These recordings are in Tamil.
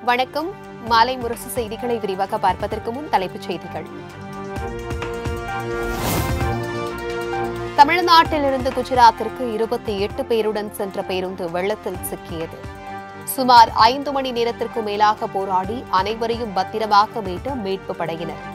வணக்கம் மாலை முரசு செய்திகளை விரிவாக பார்ப்பதற்கு முன் தலைப்புச் செய்திகள் தமிழ்நாட்டிலிருந்து குஜராத்திற்கு இருபத்தி எட்டு பேருடன் சென்ற பேருந்து வெள்ளத்தில் சிக்கியது சுமார் ஐந்து மணி நேரத்திற்கு மேலாக போராடி அனைவரையும் பத்திரமாக மீட்ட மீட்பு படையினர்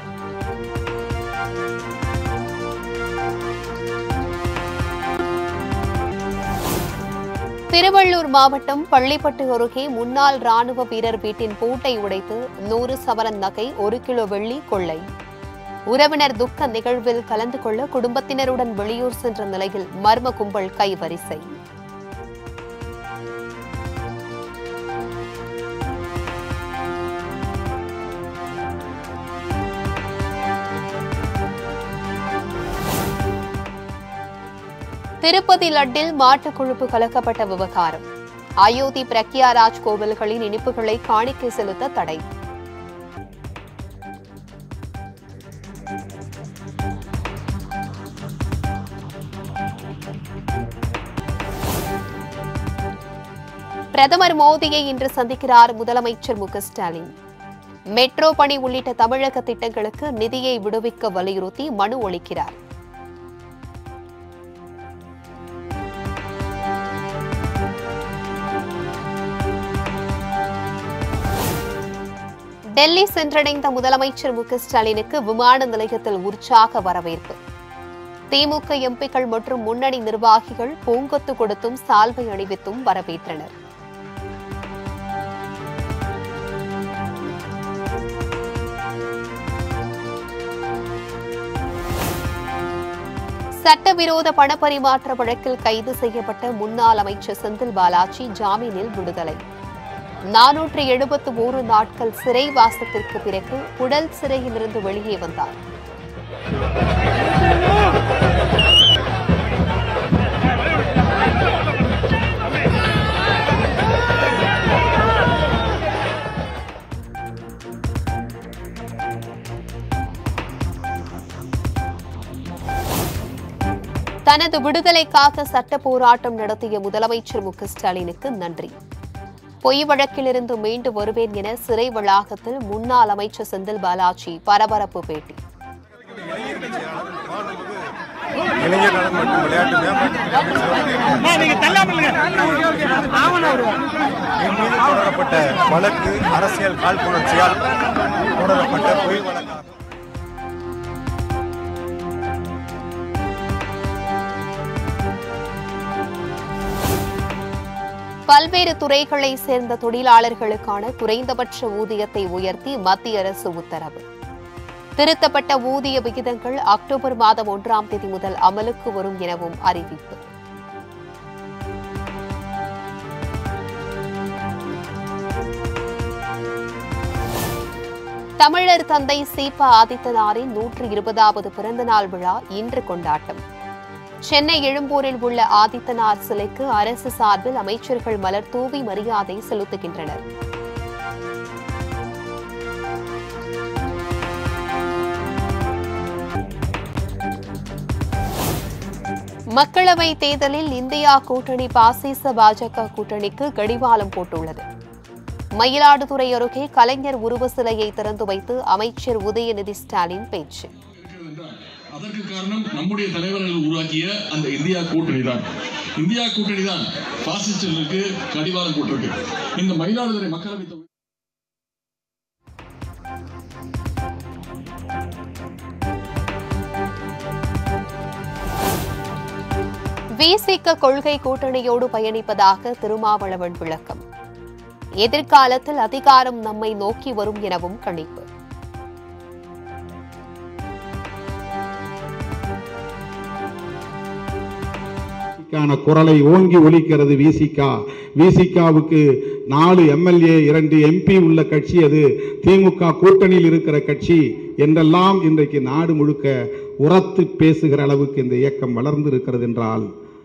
திருவள்ளூர் மாவட்டம் பள்ளிப்பட்டு அருகே முன்னாள் ராணுவ வீரர் வீட்டின் பூட்டை உடைத்து நூறு சவரன் நகை ஒரு கிலோ வெள்ளி கொள்ளை உறவினர் துக்க நிகழ்வில் கலந்து கொள்ள குடும்பத்தினருடன் வெளியூர் சென்ற நிலையில் மர்ம கும்பல் கைவரிசை திருப்பதி லட்டில் மாட்டுக் கொழுப்பு கலக்கப்பட்ட விவகாரம் அயோத்தி பிரக்யாராஜ் கோவில்களின் இனிப்புகளை காணிக்கை செலுத்த தடை பிரதமர் மோடியை இன்று சந்திக்கிறார் முதலமைச்சர் மு க ஸ்டாலின் மெட்ரோ பணி உள்ளிட்ட தமிழக திட்டங்களுக்கு நிதியை விடுவிக்க வலியுறுத்தி மனு அளிக்கிறார் டெல்லி சென்றடைந்த முதலமைச்சர் மு க ஸ்டாலினுக்கு விமான நிலையத்தில் உற்சாக வரவேற்பு திமுக எம்பிக்கள் மற்றும் முன்னணி நிர்வாகிகள் பூங்கொத்து கொடுத்தும் சால்வை அணிவித்தும் வரவேற்றனர் சட்டவிரோத பணப்பரிமாற்ற வழக்கில் கைது செய்யப்பட்ட முன்னாள் அமைச்சர் செந்தில் பாலாஜி ஜாமீனில் விடுதலை நானூற்று எழுபத்து மூன்று நாட்கள் சிறைவாசத்திற்கு பிறகு புழல் சிறையிலிருந்து வெளியே வந்தார் தனது விடுதலைக்காக சட்ட போராட்டம் நடத்திய முதலமைச்சர் மு க ஸ்டாலினுக்கு நன்றி பொய் வழக்கிலிருந்து மீண்டு வருவேன் என சிறை வளாகத்தில் முன்னாள் அமைச்சர் செந்தில் பாலாஜி பரபரப்பு பேட்டி இளைஞர் நலன் மற்றும் விளையாட்டு மேம்பாட்டு என் மீது தொடரப்பட்ட வழக்கு அரசியல் காழ்ப்புணர்ச்சியால் தொடரப்பட்ட பொய் வழக்காகும் பல்வேறு துறைகளை சேர்ந்த தொழிலாளர்களுக்கான குறைந்தபட்ச ஊதியத்தை உயர்த்தி மத்திய அரசு உத்தரவு திருத்தப்பட்ட ஊதிய விகிதங்கள் அக்டோபர் மாதம் ஒன்றாம் தேதி முதல் அமலுக்கு வரும் எனவும் அறிவிப்பு தமிழர் தந்தை சீபா ஆதித்தனாரின் நூற்று இருபதாவது பிறந்தநாள் விழா இன்று கொண்டாட்டம் சென்னை எழும்பூரில் உள்ள ஆதித்தனார் சிலைக்கு அரசு சார்பில் அமைச்சர்கள் மலர் தூவி மரியாதை செலுத்துகின்றனர் மக்களவை தேர்தலில் இந்தியா கூட்டணி பாசிச பாஜக கூட்டணிக்கு கடிவாளம் போட்டுள்ளது மயிலாடுதுறை அருகே கலைஞர் உருவ சிலையை திறந்து வைத்து அமைச்சர் உதயநிதி ஸ்டாலின் பேச்சு என்றால் அதற்கு காரணம் நம்முடைய தலைவர்கள் உருவாக்கிய அந்த இந்தியா கூட்டணி தான் இந்தியா கூட்டணி தான் பாசிஸ்டுகளுக்கு கடிவாளம் போட்டிருக்கு இந்த மயிலாடுதுறை மக்களவை தொகுதி விசிக கொள்கை கூட்டணியோடு பயணிப்பதாக திருமாவளவன் விளக்கம் எதிர்காலத்தில் அதிகாரம் நம்மை நோக்கி வரும் எனவும் கணிப்பு க்கான குரலை ஓங்கி ஒலிக்கிறது விசிகா விசிகாவுக்கு நாலு எம்எல்ஏ இரண்டு எம்பி உள்ள கட்சி அது திமுக கூட்டணியில் இருக்கிற கட்சி என்றெல்லாம் இன்றைக்கு நாடு முழுக்க உரத்து பேசுகிற அளவுக்கு இந்த இயக்கம் வளர்ந்து இருக்கிறது என்றால்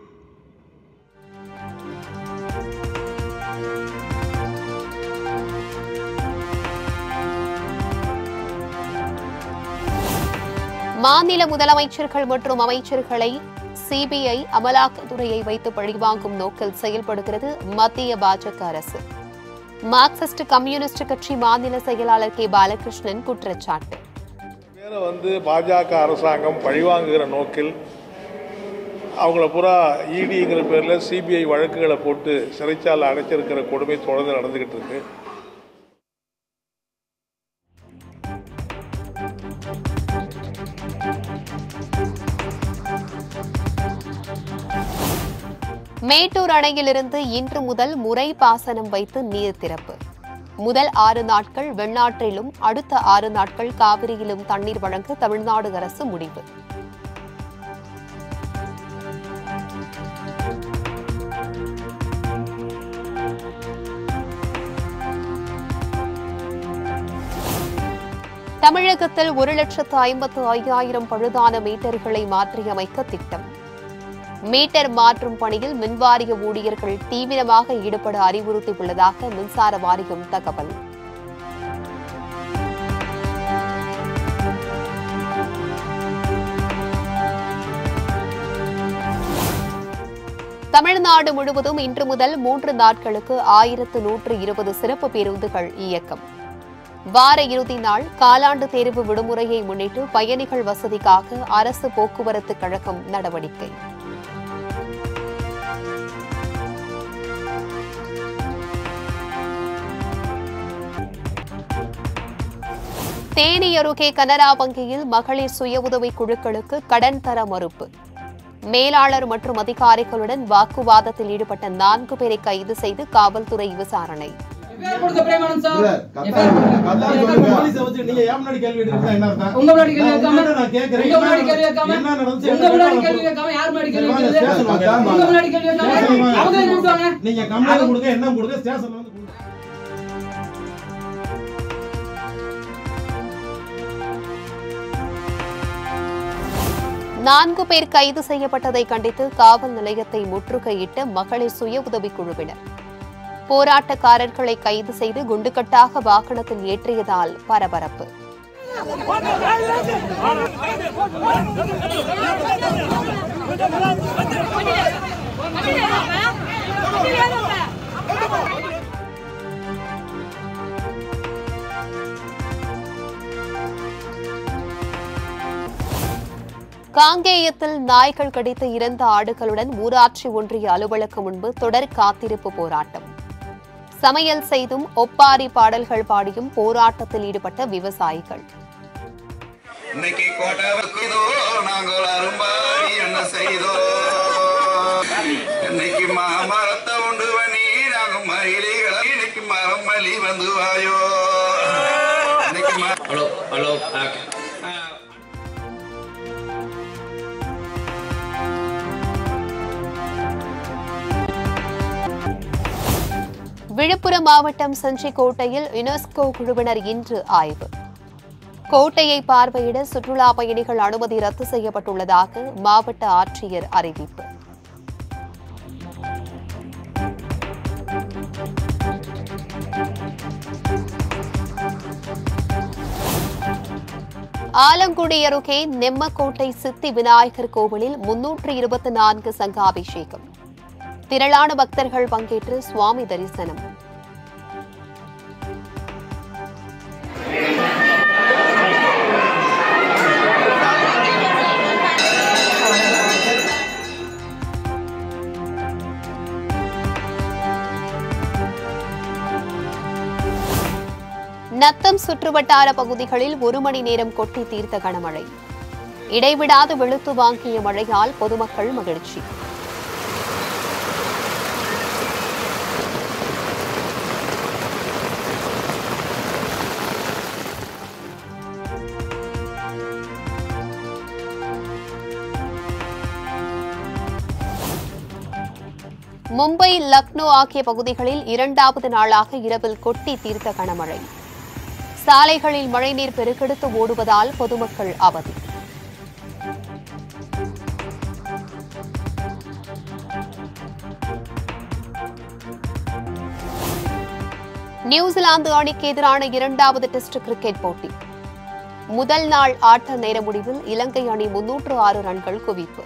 மாநில முதலமைச்சர்கள் மற்றும் அமைச்சர்களை சிபிஐ அமலாக்கத்துறையை வைத்து பழிவாங்கும் நோக்கில் செயல்படுகிறது மத்திய பாஜக அரசு மார்க்சிஸ்ட் கம்யூனிஸ்ட் கட்சி மாநில செயலாளர் கே பாலகிருஷ்ணன் குற்றச்சாட்டு பேரை வந்து பாஜக அரசாங்கம் பழிவாங்குகிற நோக்கில் அவங்கள பூரா இடிங்கிற பேரில் சிபிஐ வழக்குகளை போட்டு சிறைச்சாலை அடைச்சிருக்கிற கொடுமை தொடர்ந்து நடந்துக்கிட்டு இருக்கு மேட்டூர் அணையிலிருந்து இன்று முதல் முறை பாசனம் வைத்து நீர் திறப்பு முதல் ஆறு நாட்கள் வெண்ணாற்றிலும் அடுத்த ஆறு நாட்கள் காவிரியிலும் தண்ணீர் வழங்க தமிழ்நாடு அரசு முடிவு தமிழகத்தில் ஒரு லட்சத்து ஐம்பத்து ஐயாயிரம் பழுதான மீட்டர்களை மாற்றியமைக்க திட்டம் மீட்டர் மாற்றும் பணியில் மின்வாரிய ஊழியர்கள் தீவிரமாக ஈடுபட அறிவுறுத்தியுள்ளதாக மின்சார வாரியம் தகவல் தமிழ்நாடு முழுவதும் இன்று முதல் மூன்று நாட்களுக்கு ஆயிரத்து நூற்று இருபது சிறப்பு பேருந்துகள் இயக்கம் வார இறுதி நாள் காலாண்டு தேர்வு விடுமுறையை முன்னிட்டு பயணிகள் வசதிக்காக அரசு போக்குவரத்து கழகம் நடவடிக்கை தேனி அருகே கனரா வங்கியில் மகளிர் சுய உதவி குழுக்களுக்கு கடன் தர மறுப்பு மேலாளர் மற்றும் அதிகாரிகளுடன் வாக்குவாதத்தில் ஈடுபட்ட நான்கு பேரை கைது செய்து காவல்துறை விசாரணை எஃப்ஐஆர் கொடுத்த பிரேமானந்த் சார் இல்ல, எஃப்ஐஆர் கத்தார் கொடுத்த சொல்லுங்க. போலீஸை வச்சு நீங்க ஏன் முன்னாடி கேள்வி கேட்டீங்கன்னா என்ன அர்த்தம்? உங்க முன்னாடி கேள்வி நான் கேட்காம உங்ககிட்ட நான் கேட்கிறேன். உங்க முன்னாடி என்ன கேள்வி கேட்காம என்ன நடந்துச்சு? உங்க முன்னாடி என்ன கேள்வி நடந்துச்சு? கேட்காம யார் முன்னாடி கேள்வி சரி, வாங்க, கேட்கறது ஸ்டேஷன் வாங்க. உங்க முன்னாடி கேள்வி ஸ்டேஷன் கேட்காம வாங்க. அவங்க கூப்பிட்டாங்க நீங்க கம்ப்ளைண்ட் கொடுங்க என்ன கொடுங்க ஸ்டேஷன்ல வந்து கொடுங்க நான்கு பேர் கைது செய்யப்பட்டதை கண்டித்து காவல் நிலையத்தை முற்றுகையிட்ட மகளிர் சுய உதவிக் குழுவினர் போராட்டக்காரர்களை கைது செய்து குண்டுகட்டாக வாகனத்தில் ஏற்றியதால் பரபரப்பு காங்கேயத்தில் நாய்கள் கடித்த இறந்த ஆடுகளுடன் ஊராட்சி ஒன்றிய அலுவலகம் முன்பு தொடர் காத்திருப்பு போராட்டம் சமையல் செய்தும் ஒப்பாரி பாடல்கள் பாடியும் போராட்டத்தில் ஈடுபட்ட விவசாயிகள் இன்னைக்கு கோட்டை வைக்குதோ நாங்கள் அரும்பாடி என்ன செய்தோ இன்னைக்கு மாமரத்தை உண்டு பண்ணி நாங்கள் மயிலிகளை இன்னைக்கு மரம் மலி வந்து வாயோ இன்னைக்கு ம- ஹலோ ஹலோ ஓகே விழுப்புரம் மாவட்டம் செஞ்சிக்கோட்டையில் யுனெஸ்கோ குழுவினர் இன்று ஆய்வு கோட்டையை பார்வையிட சுற்றுலா பயணிகள் அனுமதி ரத்து செய்யப்பட்டுள்ளதாக மாவட்ட ஆட்சியர் அறிவிப்பு ஆலங்குடி அருகே நெம்மக்கோட்டை சித்தி விநாயகர் கோவிலில் முன்னூற்று இருபத்தி நான்கு சங்காபிஷேகம் திரளான பக்தர்கள் பங்கேற்று சுவாமி தரிசனம் நத்தம் சுற்றுவட்டார பகுதிகளில் ஒரு மணி நேரம் கொட்டி தீர்த்த கனமழை இடைவிடாது வெளுத்து வாங்கிய மழையால் பொதுமக்கள் மகிழ்ச்சி மும்பை லக்னோ ஆகிய பகுதிகளில் இரண்டாவது நாளாக இரவில் கொட்டி தீர்த்த கனமழை சாலைகளில் மழைநீர் பெருக்கெடுத்து ஓடுவதால் பொதுமக்கள் அவதி நியூசிலாந்து அணிக்கு எதிரான இரண்டாவது டெஸ்ட் கிரிக்கெட் போட்டி முதல் நாள் ஆட்ட நேர முடிவில் இலங்கை அணி முன்னூற்று ஆறு ரன்கள் குவிப்பு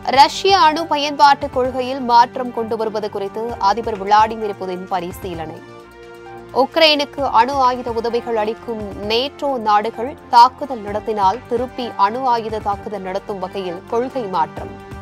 ரஷ்ய அணு பயன்பாட்டு கொள்கையில் மாற்றம் கொண்டு வருவது குறித்து அதிபர் விளாடிமிர் புதின் பரிசீலனை உக்ரைனுக்கு அணு ஆயுத உதவிகள் அளிக்கும் நேட்டோ நாடுகள் தாக்குதல் நடத்தினால் திருப்பி அணு ஆயுத தாக்குதல் நடத்தும் வகையில் கொள்கை மாற்றம்